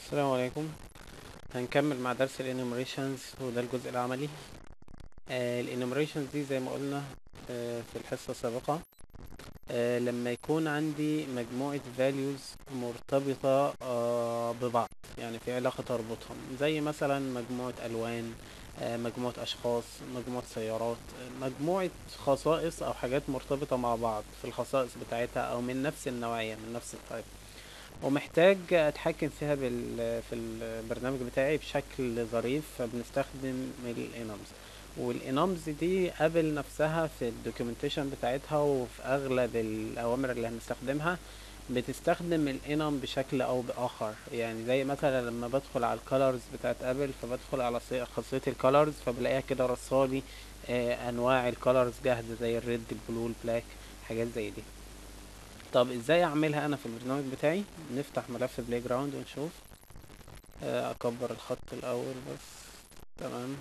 السلام عليكم هنكمل مع درس الانيميشنز وده الجزء العملي الانيميشنز دي زي ما قلنا آه، في الحصة السابقة آه، لما يكون عندي مجموعة values مرتبطة آه، ببعض يعني في علاقة تربطهم زي مثلا مجموعة ألوان آه، مجموعة أشخاص مجموعة سيارات آه، مجموعة خصائص أو حاجات مرتبطة مع بعض في الخصائص بتاعتها أو من نفس النوعية من نفس التايب ومحتاج اتحكم فيها بال في البرنامج بتاعي بشكل ظريف فبنستخدم الانامز والانامز دي قبل نفسها في الدوكيومنتيشن بتاعتها وفي اغلب الاوامر اللي هنستخدمها بتستخدم الانم بشكل او باخر يعني زي مثلا لما بدخل على الكالرز بتاعت ابل فبدخل على صي- خاصية الكالرز فبلاقيها كده رصالي آه، انواع الكالرز جاهزة زي الريد البلو البلاك حاجات زي دي طب ازاي اعملها انا في البرنامج بتاعي نفتح ملف بلاي جراوند ونشوف آه، اكبر الخط الاول بس تمام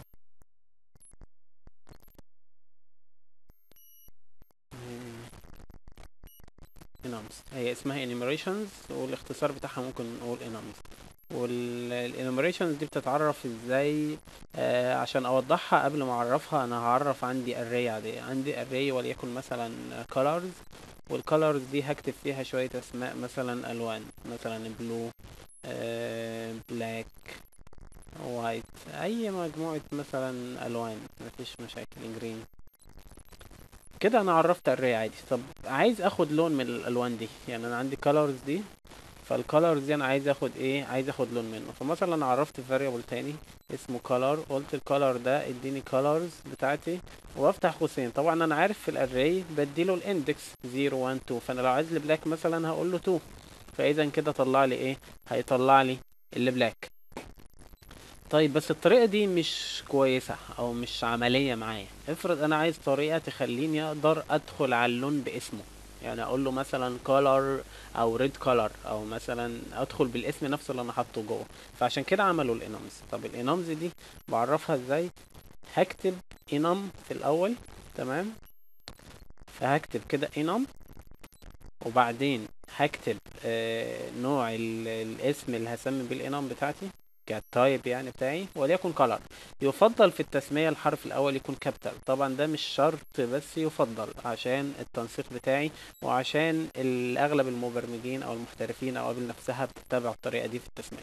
انامز هي اسمها enumerations والاختصار بتاعها ممكن نقول enums والانيميريشنز دي بتتعرف ازاي آه عشان اوضحها قبل ما اعرفها انا هعرف عندي array عادية عندي array وليكن مثلا colors والcolors دي هكتب فيها شوية اسماء مثلا الوان مثلا blue آه black white اي مجموعة مثلا الوان مفيش مشاكل green كده انا عرفت array عادي طب عايز اخد لون من الالوان دي يعني انا عندي colors دي فالكالرز دي انا عايز اخد ايه عايز اخد لون منه فمثلا انا عرفت variable تاني اسمه color قلت الكالر ده اديني colors بتاعتي وافتح قوسين طبعا انا عارف في الاري بديله الاندكس 0 1 2 فانا لو عايز البلاك مثلا هقول له 2 فاذا كده طلع لي ايه هيطلع لي البلاك طيب بس الطريقة دي مش كويسة او مش عملية معايا افرض انا عايز طريقة تخليني اقدر ادخل على اللون باسمه يعني اقول له مثلا color او red color او مثلا ادخل بالاسم نفسه اللي انا حاطه جوه فعشان كده عملوا الانومز طب الانومز دي بعرفها ازاي هكتب انم في الاول تمام فهكتب كده انم وبعدين هكتب آه نوع ال- الاسم اللي هسمي بيه الانم بتاعتي كالتايب يعني بتاعي وليكن color يفضل في التسمية الحرف الأول يكون كابيتال طبعا ده مش شرط بس يفضل عشان التنسيق بتاعي وعشان ال- أغلب المبرمجين أو المحترفين أو قبل نفسها بتتبع الطريقة دي في التسمية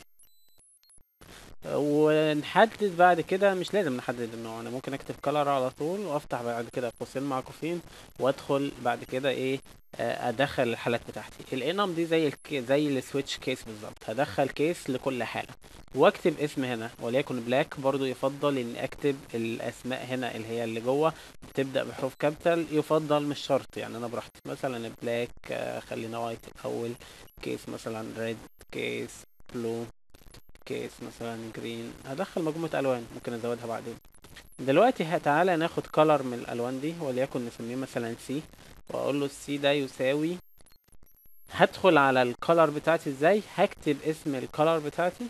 ونحدد بعد كده مش لازم نحدد النوع انا ممكن اكتب color على طول وافتح بعد كده قوسين معكوفين وادخل بعد كده ايه آه، ادخل الحالات بتاعتي الانم دي زي الك... زي السويتش كيس بالظبط هدخل كيس لكل حالة واكتب اسم هنا وليكن بلاك برضو يفضل اني اكتب الاسماء هنا اللي هي اللي جوه بتبدأ بحروف كابيتال يفضل مش شرط يعني انا براحتي مثلا بلاك خلينا وايت الاول كيس مثلا ريد كيس بلو كيس مثلا جرين هدخل مجموعة الوان ممكن ازودها بعدين دلوقتي ه- تعالى ناخد كولر من الالوان دي وليكن نسميه مثلا سي واقول له السي ده يساوي هدخل على الكولر بتاعتي ازاي هكتب اسم الكولر بتاعتي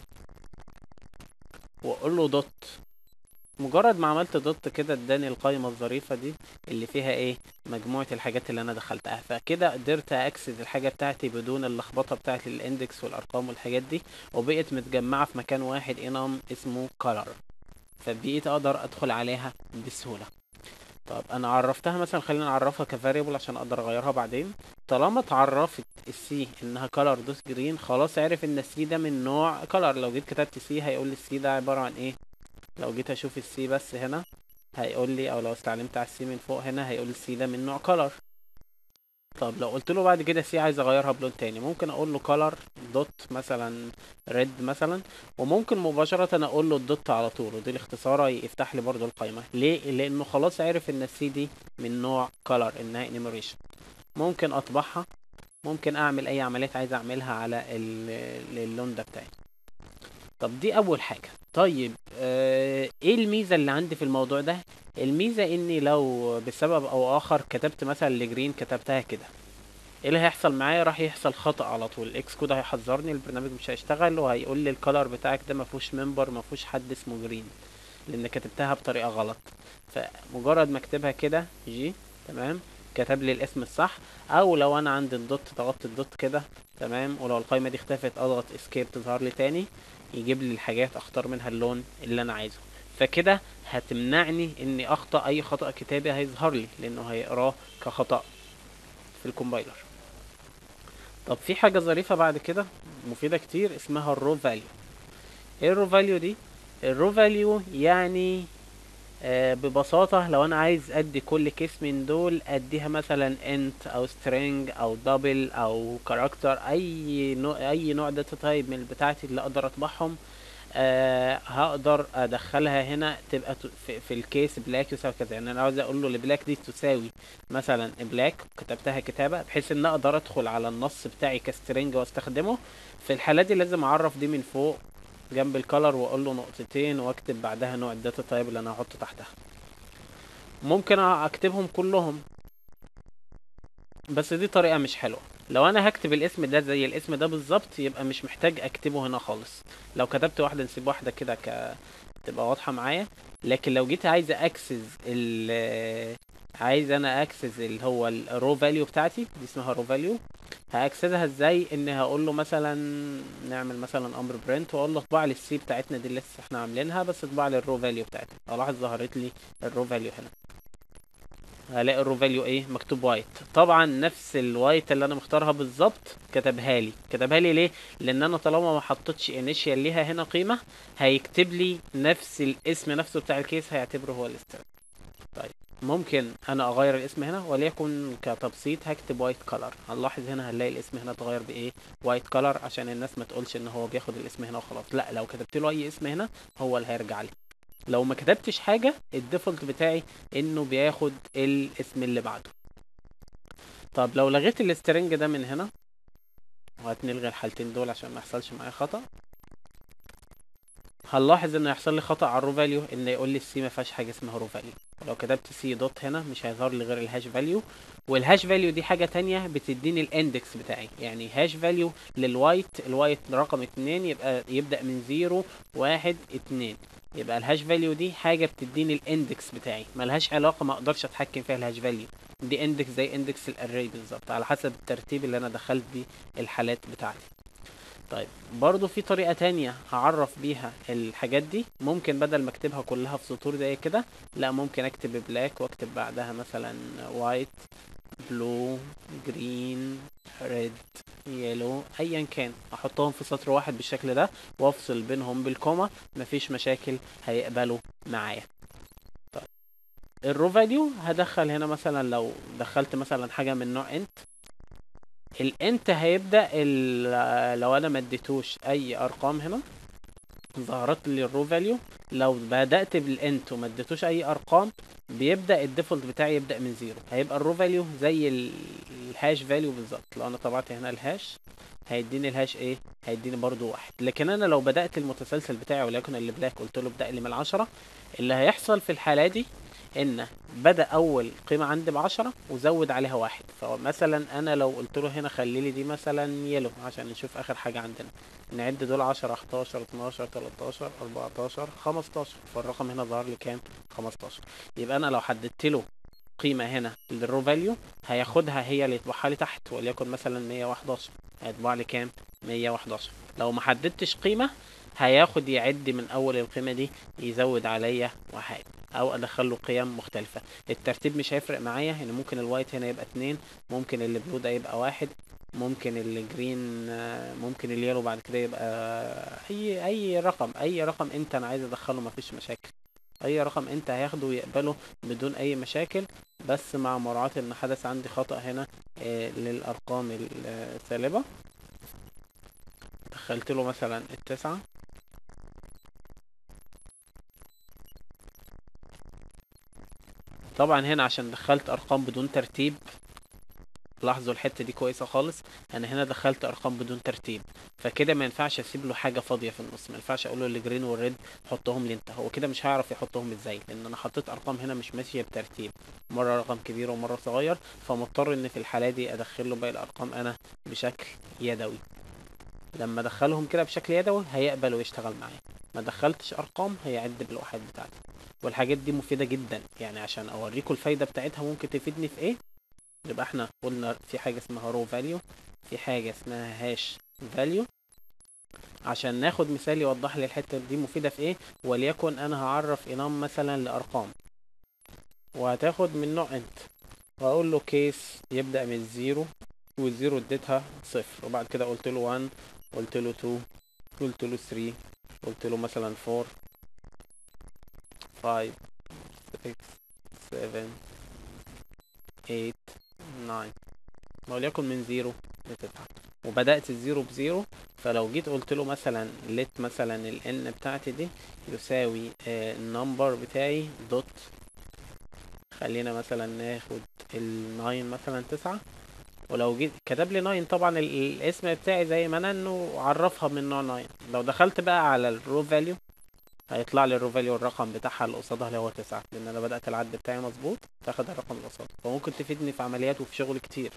واقول له دوت مجرد ما عملت دوت كده اداني القائمة الظريفة دي اللي فيها ايه مجموعة الحاجات اللي انا دخلتها فكده قدرت اكسس الحاجة بتاعتي بدون اللخبطة بتاعت الاندكس والارقام والحاجات دي وبقت متجمعة في مكان واحد انم اسمه color فبقيت اقدر ادخل عليها بسهولة طب انا عرفتها مثلا خلينا نعرفها كفاريبل عشان اقدر اغيرها بعدين طالما اتعرفت السي انها color دوس جرين خلاص عرف ان السي ده من نوع color لو جيت كتبت سي هيقول لي السي ده عبارة عن ايه لو جيت اشوف السي بس هنا هيقول لي او لو استعلمت على السي من فوق هنا هيقول السي ده من نوع color طب لو قلت له بعد كده سي عايز اغيرها بلون تاني ممكن اقول له color دوت مثلا ريد مثلا وممكن مباشرة اقول له الدوت على طول ودي الاختصار يفتح لي برضو القائمة ليه لانه خلاص عرف ان السي دي من نوع color انها enumeration ممكن اطبعها ممكن اعمل اي عمليات عايز اعملها على ال- اللون ده بتاعي طب دي اول حاجة طيب آه ايه الميزة اللي عندي في الموضوع ده الميزة اني لو بسبب او اخر كتبت مثلا لجرين كتبتها كده ايه اللي هيحصل معايا راح يحصل خطأ على طول الاكس كود هيحذرني البرنامج مش هيشتغل وهيقول لي الكالر بتاعك ده ما فيهوش ممبر ما فيهوش حد اسمه جرين لان كتبتها بطريقة غلط فمجرد ما اكتبها كده جي تمام كتب لي الاسم الصح او لو انا عندي الدوت ضغطت الدوت كده تمام ولو القائمة دي اختفت اضغط اسكيب تظهر لي تاني يجيب لي الحاجات اختار منها اللون اللي انا عايزه فكده هتمنعني اني اخطأ اي خطأ كتابي هيظهر لي لانه هيقراه كخطأ في الكومبايلر طب في حاجة ظريفة بعد كده مفيدة كتير اسمها الرو فاليو ايه الرو فاليو دي الرو فاليو يعني آه ببساطة لو انا عايز ادي كل كيس من دول اديها مثلا انت او string او دبل او كاركتر اي نوع اي نوع داتا تايب من بتاعتي اللي اقدر اطبعهم آه هقدر ادخلها هنا تبقى ت- في, في الكيس بلاك يساوي كذا يعني انا عاوز اقول له البلاك دي تساوي مثلا بلاك كتبتها كتابة بحيث ان اقدر ادخل على النص بتاعي كسترنج واستخدمه في الحالة دي لازم اعرف دي من فوق جنب الكالر واقول له نقطتين واكتب بعدها نوع الداتا تايب اللي انا هحطه تحتها ممكن اكتبهم كلهم بس دي طريقة مش حلوة لو انا هكتب الاسم ده زي الاسم ده بالظبط يبقى مش محتاج اكتبه هنا خالص لو كتبت واحدة نسيب واحدة كده ك تبقى واضحة معايا لكن لو جيت عايز اكسس ال عايز انا اكسس اللي هو الرو فاليو بتاعتي دي اسمها رو فاليو هاكسسها ازاي ان هقول له مثلا نعمل مثلا امر برنت واقول له اطبع لي السي بتاعتنا دي اللي لسه احنا عاملينها بس اطبع لي الرو فاليو بتاعتنا الاحظ ظهرت لي الرو فاليو هنا هلاقي الرو فاليو ايه مكتوب وايت طبعا نفس الوايت اللي انا مختارها بالظبط كتبها لي كتبها لي ليه لان انا طالما ما حطيتش انيشيال ليها هنا قيمه هيكتب لي نفس الاسم نفسه بتاع الكيس هيعتبره هو الاستر طيب ممكن انا اغير الاسم هنا وليكن كتبسيط هكتب وايت كلر هنلاحظ هنا هنلاقي الاسم هنا اتغير بايه وايت كلر عشان الناس ما تقولش ان هو بياخد الاسم هنا وخلاص لا لو كتبت له اي اسم هنا هو اللي هيرجع لي لو ما كتبتش حاجه الديفولت بتاعي انه بياخد الاسم اللي بعده طب لو لغيت السترنج ده من هنا وهتنلغي الحالتين دول عشان ما يحصلش معايا خطأ هنلاحظ ان هيحصل لي خطأ على الرو فاليو ان يقول لي السي ما فيهاش حاجه اسمها رو فاليو لو كتبت سي دوت هنا مش هيظهر لي غير الهاش فاليو والهاش فاليو دي حاجه تانية بتديني الاندكس بتاعي يعني هاش فاليو للوايت الوايت رقم اتنين يبقى يبدأ من زيرو واحد اتنين يبقى الهاش فاليو دي حاجه بتديني الاندكس بتاعي ملهاش علاقه ما اقدرش اتحكم فيها الهاش فاليو دي اندكس زي اندكس الاري بالظبط على حسب الترتيب اللي انا دخلت بيه الحالات بتاعتي طيب برضو في طريقة تانية هعرف بيها الحاجات دي ممكن بدل ما اكتبها كلها في سطور زي كده لا ممكن اكتب بلاك واكتب بعدها مثلا وايت بلو جرين ريد يلو ايا كان احطهم في سطر واحد بالشكل ده وافصل بينهم بالكوما مفيش مشاكل هيقبلوا معايا طيب الرو فاليو هدخل هنا مثلا لو دخلت مثلا حاجة من نوع انت الانت هيبدأ ال- لو انا ما اديتوش اي ارقام هنا ظهرت لي الرو فاليو لو بدأت بالانت وما اديتوش اي ارقام بيبدأ الديفولت بتاعي يبدأ من زيرو هيبقى الرو فاليو زي ال- الهاش فاليو بالظبط لو انا طبعت هنا الهاش هيديني الهاش ايه هيديني برضو واحد لكن انا لو بدأت المتسلسل بتاعي وليكن اللي بلاك قلت له ابدأ لي من العشرة اللي هيحصل في الحالة دي ان بدأ اول قيمة عندي بعشرة وزود عليها واحد فمثلا انا لو قلت له هنا خلي لي دي مثلا يلو عشان نشوف اخر حاجة عندنا نعد دول عشرة 11 12 13 14 15 فالرقم هنا ظهر لي كام 15 يبقى انا لو حددت له قيمة هنا للرو فاليو هياخدها هي اللي يطبعها لي تحت وليكن مثلا 111 هيطبع لي كام 111 لو ما حددتش قيمة هياخد يعد من اول القيمة دي يزود عليا واحد او ادخل له قيم مختلفة الترتيب مش هيفرق معايا يعني ممكن الوايت هنا يبقى اتنين ممكن البلو ده يبقى واحد ممكن الجرين آه، ممكن اليلو بعد كده يبقى اي اي رقم اي رقم انت انا عايز ادخله مفيش مشاكل اي رقم انت هياخده ويقبله بدون اي مشاكل بس مع مراعاة ان حدث عندي خطأ هنا آه، للارقام السالبة دخلت له مثلا التسعة طبعا هنا عشان دخلت ارقام بدون ترتيب لاحظوا الحتة دي كويسة خالص انا هنا دخلت ارقام بدون ترتيب فكده ما ينفعش اسيب له حاجة فاضية في النص ما ينفعش اقول له الجرين والريد حطهم لي انت هو كده مش هيعرف يحطهم ازاي لان انا حطيت ارقام هنا مش ماشية بترتيب مرة رقم كبير ومرة صغير فمضطر ان في الحالة دي ادخل له باقي الارقام انا بشكل يدوي لما ادخلهم كده بشكل يدوي هيقبل ويشتغل معايا ما دخلتش ارقام هيعد بالوحدات بتاعتي والحاجات دي مفيدة جدا يعني عشان اوريكم الفايدة بتاعتها ممكن تفيدني في ايه يبقى احنا قلنا في حاجة اسمها رو فاليو في حاجة اسمها هاش فاليو عشان ناخد مثال يوضح لي الحتة دي مفيدة في ايه وليكن انا هعرف انام مثلا لارقام وهتاخد من نوع انت واقول له كيس يبدأ من زيرو والزيرو اديتها صفر وبعد كده قلت له 1 قلت له 2 قلت له 3 قلت له مثلا 4 5 6 7 8 9 وليكن من زيرو لتسعة وبدأت الزيرو بزيرو فلو جيت قلت له مثلا لت مثلا ال n بتاعتي دي يساوي النمبر بتاعي دوت خلينا مثلا ناخد ال 9 مثلا تسعة ولو جيت كتب لي 9 طبعا ال- الاسم بتاعي زي ما انا انه عرفها من نوع 9 لو دخلت بقى على الرو فاليو هيطلع لي الرو فاليو الرقم بتاعها اللي قصادها اللي هو تسعة لان انا بدأت العد بتاعي مظبوط تاخد الرقم اللي قصاده فممكن تفيدني في عمليات وفي شغل كتير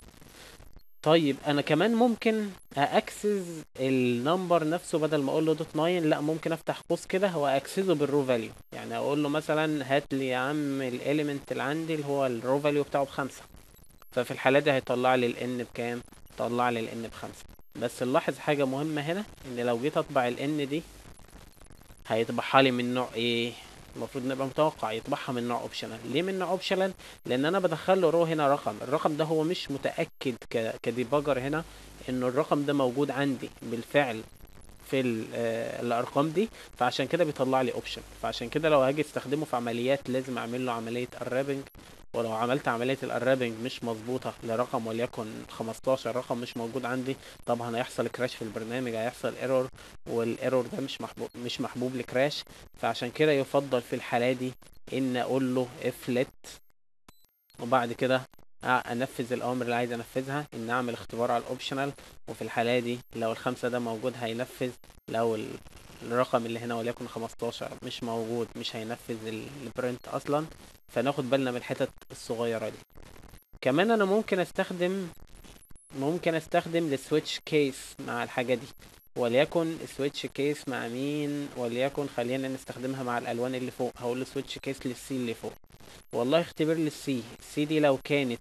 طيب انا كمان ممكن اكسس النمبر نفسه بدل ما اقول له دوت 9 لا ممكن افتح قوس كده واكسسه بالرو فاليو يعني اقول له مثلا هات لي يا عم الاليمنت اللي عندي اللي هو الرو فاليو بتاعه بخمسة ففي الحالة دي هيطلع لي الان بكام طلع لي الان بخمسة بس نلاحظ حاجة مهمة هنا ان لو جيت اطبع الان دي هيطبعها لي من نوع ايه المفروض نبقى متوقع يطبعها من نوع اوبشنال ليه من نوع اوبشنال لان انا بدخل له رو هنا رقم الرقم ده هو مش متاكد ك... كديباجر هنا انه الرقم ده موجود عندي بالفعل في ال- آه، الارقام دي فعشان كده بيطلع لي اوبشن فعشان كده لو هاجي استخدمه في عمليات لازم اعمل له عمليه الرابنج ولو عملت عمليه الرابنج مش مظبوطه لرقم وليكن 15 رقم مش موجود عندي طبعا هيحصل كراش في البرنامج هيحصل ايرور والايرور ده مش محبوب مش محبوب لكراش فعشان كده يفضل في الحالة دي ان اقول له اف let وبعد كده أ- انفذ الاوامر اللي عايز انفذها ان اعمل اختبار على الاوبشنال وفي الحالة دي لو الخمسة ده موجود هينفذ لو ال- الرقم اللي هنا وليكن 15 مش موجود مش هينفذ ال- البرنت اصلا فناخد بالنا من الحتت الصغيرة دي كمان انا ممكن استخدم ممكن استخدم السويتش كيس مع الحاجة دي وليكن سويتش كيس مع مين وليكن خلينا نستخدمها مع الالوان اللي فوق هقول له سويتش كيس للسي اللي فوق والله اختبر لي السي السي دي لو كانت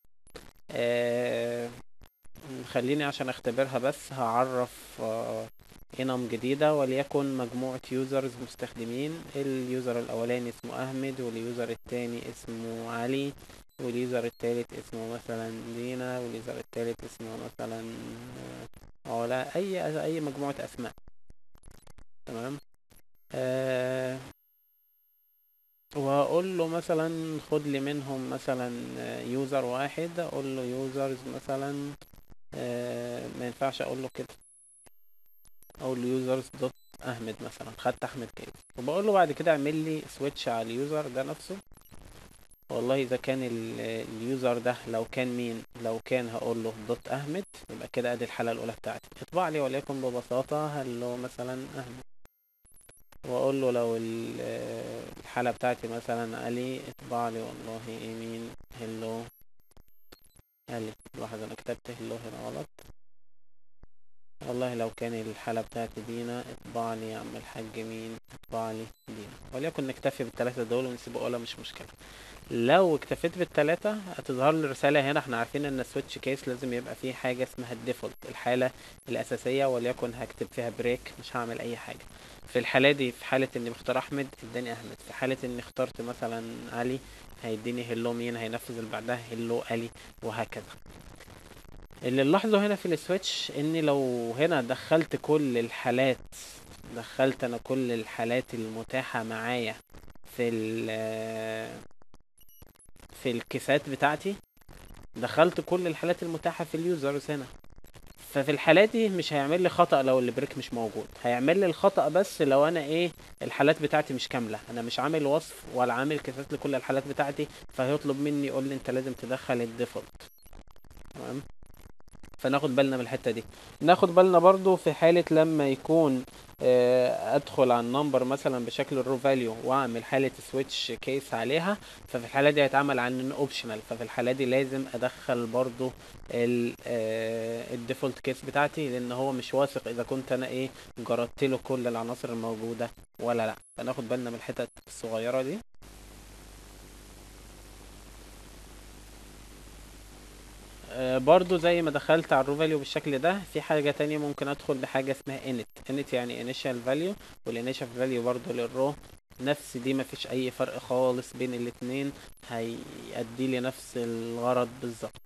آه خليني عشان اختبرها بس هعرف آه انم جديدة وليكن مجموعة يوزرز مستخدمين اليوزر الاولاني اسمه احمد واليوزر التاني اسمه علي واليوزر التالت اسمه مثلا دينا واليوزر التالت اسمه مثلا آه، علا اي اي مجموعة اسماء تمام آه وهقول له مثلا خد لي منهم مثلا يوزر واحد اقول له يوزرز مثلا آه ما ينفعش اقول له كده اقول له يوزرز دوت احمد مثلا خدت احمد كده وبقول له بعد كده اعمل لي سويتش على اليوزر ده نفسه والله اذا كان ال- اليوزر ده لو كان مين لو كان هقول له دوت احمد يبقى كده ادي الحالة الاولى بتاعتي اطبع لي وليكن ببساطة هل له مثلا احمد واقول له لو ال- آه، الحالة بتاعتي مثلا علي اطبع لي والله ايه مين هلو علي لاحظ انا كتبت هلو هنا غلط والله لو كان الحالة بتاعتي دينا اطبع لي يا عم الحاج مين اطبع لي دينا وليكن نكتفي بالثلاثة دول ونسيب اولى مش مشكلة لو اكتفيت بالثلاثة هتظهر لي رسالة هنا احنا عارفين ان السويتش كيس لازم يبقى فيه حاجة اسمها الديفولت الحالة الأساسية وليكن هكتب فيها بريك مش هعمل أي حاجة في الحالة دي في حالة اني مختار احمد اداني احمد في حالة اني اخترت مثلا علي هيديني هلو مين هينفذ اللي بعدها هلو علي وهكذا اللي نلاحظه هنا في السويتش اني لو هنا دخلت كل الحالات دخلت انا كل الحالات المتاحة معايا في ال في الكيسات بتاعتي دخلت كل الحالات المتاحة في اليوزرز هنا ففي الحالات دي مش هيعمل لي خطأ لو البريك مش موجود هيعمل لي الخطأ بس لو انا ايه الحالات بتاعتي مش كاملة انا مش عامل وصف ولا عامل كيسات لكل الحالات بتاعتي فهيطلب مني يقول لي انت لازم تدخل الديفولت تمام فناخد بالنا من الحتة دي ناخد بالنا برضو في حالة لما يكون آه، ادخل على النمبر مثلا بشكل الرو فاليو واعمل حالة سويتش كيس عليها ففي الحالة دي هيتعمل عن اوبشنال ففي الحالة دي لازم ادخل برضو الديفولت كيس بتاعتي لان هو مش واثق اذا كنت انا ايه جردت له كل العناصر الموجودة ولا لا فناخد بالنا من الحتت الصغيرة دي آه، برضو زي ما دخلت على الرو فاليو بالشكل ده في حاجة تانية ممكن ادخل بحاجة اسمها init init يعني initial value والinitial value برضو للرو نفس دي مفيش اي فرق خالص بين الاتنين هيأدي لي نفس الغرض بالظبط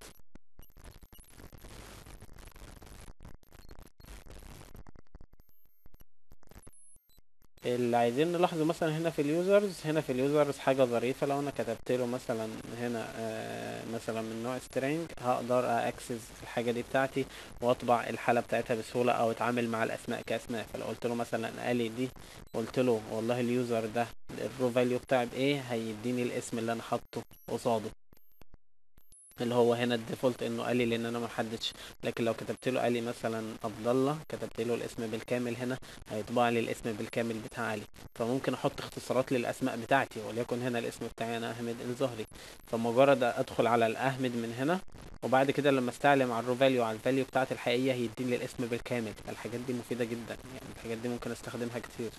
اللي عايزين نلاحظه مثلا هنا في اليوزرز هنا في اليوزرز حاجة ظريفة لو انا كتبت له مثلا هنا آه مثلا من نوع string هقدر اكسس الحاجة دي بتاعتي واطبع الحالة بتاعتها بسهولة او اتعامل مع الاسماء كاسماء فلو قلت له مثلا الي دي قلت له والله اليوزر ده الرو فاليو بتاعي بايه هيديني الاسم اللي انا حاطه قصاده اللي هو هنا الديفولت انه قال لي لان انا ما حددش لكن لو كتبت له قال لي مثلا عبد الله كتبت له الاسم بالكامل هنا هيطبع لي الاسم بالكامل بتاع علي فممكن احط اختصارات للاسماء بتاعتي وليكن هنا الاسم بتاعي انا احمد الزهري فمجرد ادخل على الاحمد من هنا وبعد كده لما استعلم على الرو فاليو على الفاليو بتاعتي الحقيقيه هيديني الاسم بالكامل الحاجات دي مفيده جدا يعني الحاجات دي ممكن استخدمها كتير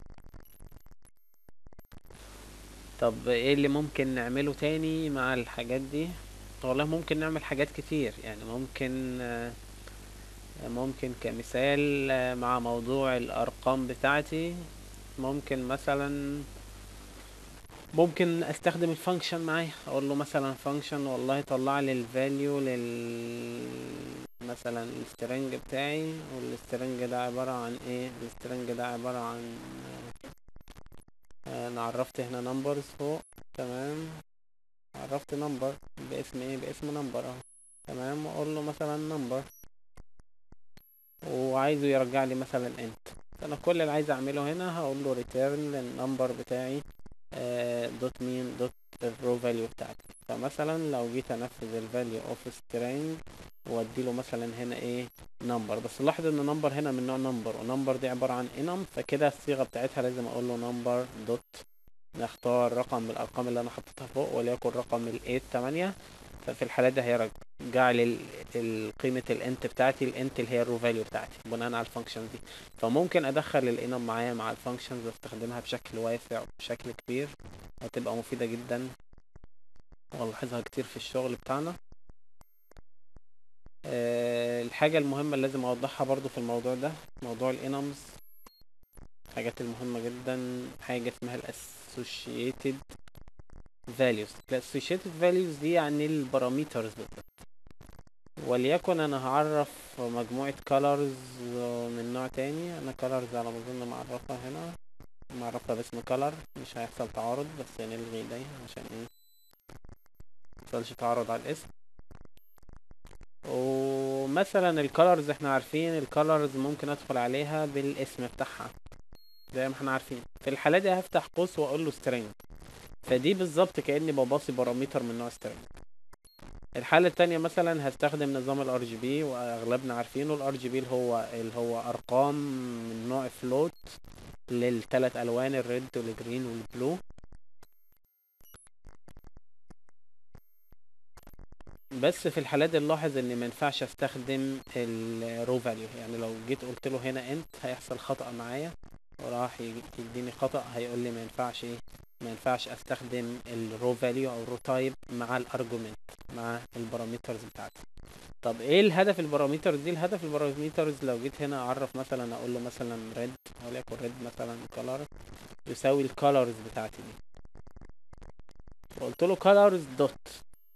طب ايه اللي ممكن نعمله تاني مع الحاجات دي والله ممكن نعمل حاجات كتير يعني ممكن آه، ممكن كمثال آه، مع موضوع الأرقام بتاعتي ممكن مثلا ممكن استخدم الفانكشن معايا اقول له مثلا فانكشن والله طلع لي الفاليو لل مثلا السترنج بتاعي والسترنج ده عبارة عن ايه السترنج ده عبارة عن آه، انا عرفت هنا نمبرز فوق تمام عرفت نمبر باسم ايه باسم نمبر اهو تمام واقول له مثلا نمبر وعايزه يرجع لي مثلا انت انا كل اللي عايز اعمله هنا هقول له ريتيرن النمبر بتاعي دوت مين دوت الرو فاليو بتاعتي فمثلا لو جيت انفذ الفاليو اوف string واديله مثلا هنا ايه نمبر بس لاحظ ان نمبر هنا من نوع نمبر ونمبر دي عبارة عن انم فكده الصيغة بتاعتها لازم اقول له نمبر دوت نختار رقم من الارقام اللي انا حطيتها فوق وليكن رقم ال 8 8 ففي الحالة دي هيرجع لي ال- ال- قيمة الانت بتاعتي الانت اللي هي الرو فاليو بتاعتي بناء على الفانكشن دي فممكن ادخل الانم معايا مع الفانكشنز واستخدمها بشكل واسع وبشكل كبير هتبقى مفيدة جدا والاحظها كتير في الشغل بتاعنا أه الحاجة المهمة اللي لازم اوضحها برضو في الموضوع ده موضوع الانمز الحاجات المهمة جدا حاجة اسمها ال associated values ال associated values دي يعني الباراميترز بالظبط وليكن انا هعرف مجموعة colors من نوع تاني انا colors على ما اظن معرفها هنا معرفها باسم color مش هيحصل تعارض بس نلغي ده عشان ايه ميحصلش تعارض على الاسم ومثلا الكالرز احنا عارفين الكالرز ممكن ادخل عليها بالاسم بتاعها زي ما احنا عارفين في الحالة دي هفتح قوس واقول له string فدي بالظبط كأني بباصي بارامتر من نوع string الحالة التانية مثلا هستخدم نظام ال RGB واغلبنا عارفينه ال RGB اللي هو اللي هو ارقام من نوع float للثلاث الوان الريد والجرين والبلو بس في الحالات دي نلاحظ ان ما ينفعش استخدم الرو فاليو يعني لو جيت قلت له هنا انت هيحصل خطأ معايا وراح يجي- يديني خطأ هيقول لي ما ينفعش ايه ما ينفعش استخدم الرو فاليو او الرو تايب مع الارجومنت مع البارامترز بتاعتي طب ايه الهدف البارامترز دي الهدف البارامترز لو جيت هنا اعرف مثلا اقول له مثلا ريد وليكن ريد مثلا color يساوي الكالرز بتاعتي دي وقلت له colors دوت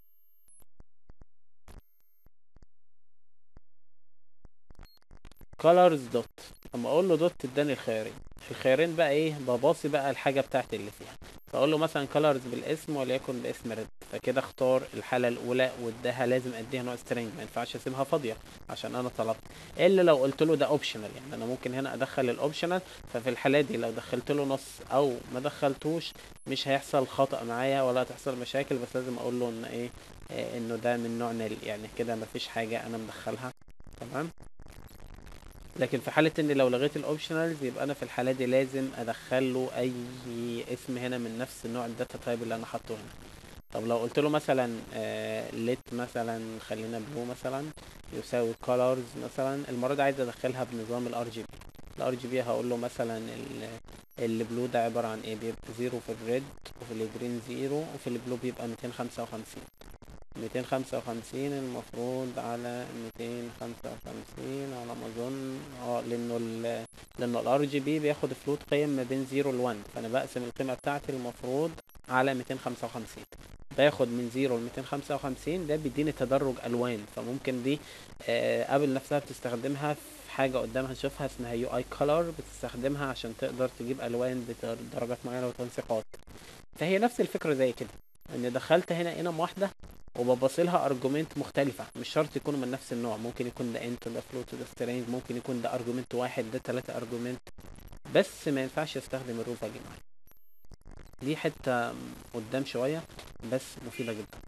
colors دوت اما اقول له دوت اداني الخيارين الخيارين بقى ايه بباصي بقى الحاجه بتاعتي اللي فيها فاقول له مثلا colors بالاسم وليكن باسم ريد فكده اختار الحاله الاولى واداها لازم اديها نوع string ما ينفعش اسيبها فاضيه عشان انا طلبت الا لو قلت له ده اوبشنال يعني انا ممكن هنا ادخل الاوبشنال ففي الحاله دي لو دخلت له نص او ما دخلتوش مش هيحصل خطأ معايا ولا هتحصل مشاكل بس لازم اقول له ان ايه آه، انه ده من نوع نل يعني كده مفيش حاجه انا مدخلها تمام لكن في حالة ان لو لغيت الاوبشنالز يبقى انا في الحالة دي لازم ادخل له اي اسم هنا من نفس النوع الداتا تايب اللي انا حاطه هنا طب لو قلت له مثلا ليت مثلا خلينا بلو مثلا يساوي colors مثلا المرة دي عايز ادخلها بنظام الار جي بي الار جي بي هقول له مثلا ال- البلو ده عبارة عن ايه بيبقى زيرو في الريد وفي الجرين زيرو وفي البلو بيبقى 255 ميتين خمسة وخمسين المفروض على ميتين خمسة وخمسين على ما اظن اه لانه ال لانه الار جي بي بياخد فلوت قيم ما بين زيرو لون فانا بقسم القيمة بتاعتي المفروض على ميتين خمسة وخمسين باخد من زيرو لميتين خمسة وخمسين ده بيديني تدرج الوان فممكن دي آه ابل نفسها بتستخدمها في حاجة قدامها نشوفها اسمها يو اي كولر بتستخدمها عشان تقدر تجيب الوان بدرجات معينة وتنسيقات فهي نفس الفكرة زي كده ان دخلت هنا انم واحدة وببصلها ارجومنت مختلفة مش شرط يكونوا من نفس النوع ممكن يكون ده انت ده فلوت ده سترينج ممكن يكون ده ارجومنت واحد ده تلاتة ارجومنت بس ما ينفعش استخدم الروف يا جماعة دي حتة قدام شوية بس مفيدة جدا